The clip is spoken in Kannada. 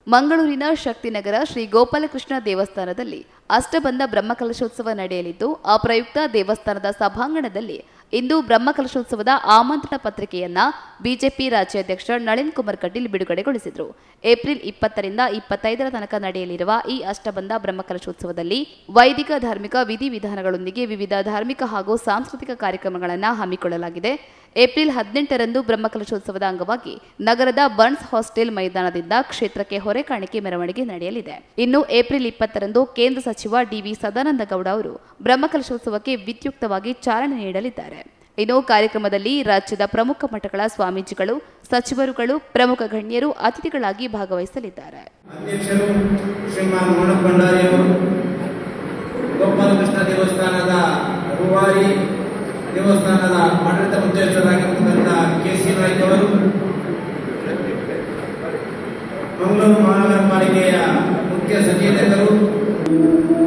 ಮಂಗಳೂರಿನ ಶಕ್ತಿನಗರ ಶ್ರೀ ಗೋಪಾಲಕೃಷ್ಣ ದೇವಸ್ಥಾನದಲ್ಲಿ ಅಷ್ಟಬಂಧ ಬ್ರಹ್ಮಕಲಶೋತ್ಸವ ನಡೆಯಲಿದ್ದು ಆ ಪ್ರಯುಕ್ತ ದೇವಸ್ಥಾನದ ಸಭಾಂಗಣದಲ್ಲಿ ಇಂದು ಬ್ರಹ್ಮಕಲಶೋತ್ಸವದ ಆಮಂತ್ರಣ ಪತ್ರಿಕೆಯನ್ನ ಬಿಜೆಪಿ ರಾಜ್ಯಾಧ್ಯಕ್ಷ ನಳಿನ್ ಕುಮಾರ್ ಕಟೀಲ್ ಬಿಡುಗಡೆಗೊಳಿಸಿದರು ಏಪ್ರಿಲ್ ಇಪ್ಪತ್ತರಿಂದ ಇಪ್ಪತ್ತೈದರ ತನಕ ನಡೆಯಲಿರುವ ಈ ಅಷ್ಟಬಂಧ ಬ್ರಹ್ಮಕಲಶೋತ್ಸವದಲ್ಲಿ ವೈದಿಕ ಧಾರ್ಮಿಕ ವಿಧಿವಿಧಾನಗಳೊಂದಿಗೆ ವಿವಿಧ ಧಾರ್ಮಿಕ ಹಾಗೂ ಸಾಂಸ್ಕೃತಿಕ ಕಾರ್ಯಕ್ರಮಗಳನ್ನು ಹಮ್ಮಿಕೊಳ್ಳಲಾಗಿದೆ ಏಪ್ರಿಲ್ ಹದಿನೆಂಟರಂದು ಬ್ರಹ್ಮಕಲಶೋತ್ಸವದ ಅಂಗವಾಗಿ ನಗರದ ಬರ್ನ್ಸ್ ಹಾಸ್ಟೆಲ್ ಮೈದಾನದಿಂದ ಕ್ಷೇತ್ರಕ್ಕೆ ಹೊರೆ ಕಾಣಿಕೆ ಮೆರವಣಿಗೆ ನಡೆಯಲಿದೆ ಇನ್ನು ಏಪ್ರಿಲ್ ಇಪ್ಪತ್ತರಂದು ಕೇಂದ್ರ ಸಚಿವ ಡಿವಿ ಸದಾನಂದ ಗೌಡ ಅವರು ಬ್ರಹ್ಮಕಲಶೋತ್ಸವಕ್ಕೆ ವಿದ್ಯುಕ್ತವಾಗಿ ಚಾಲನೆ ನೀಡಲಿದ್ದಾರೆ ಇನ್ನು ಕಾರ್ಯಕ್ರಮದಲ್ಲಿ ರಾಜ್ಯದ ಪ್ರಮುಖ ಮಠಗಳ ಸ್ವಾಮೀಜಿಗಳು ಸಚಿವರುಗಳು ಪ್ರಮುಖ ಗಣ್ಯರು ಅತಿಥಿಗಳಾಗಿ ಭಾಗವಹಿಸಲಿದ್ದಾರೆ ಅಧ್ಯಕ್ಷರು ಶ್ರೀಮಾನ್ ಮೋಹನ ಭಂಡಾರಿಯವರು ಗೋಪಾಲಕೃಷ್ಣ ದೇವಸ್ಥಾನದ ರೂವಾರಿ ದೇವಸ್ಥಾನದ ಆಡಳಿತ ಮುಖ್ಯಸ್ಥರಾಗಿರ್ತಕ್ಕಂಥ ಕೆ ಸಿ ನಾಯ್ಕ ಅವರು ಮಂಗಳೂರು ಮಹಾನಗರ ಪಾಲಿಕೆಯ ಮುಖ್ಯ ಸಚೇತಕರು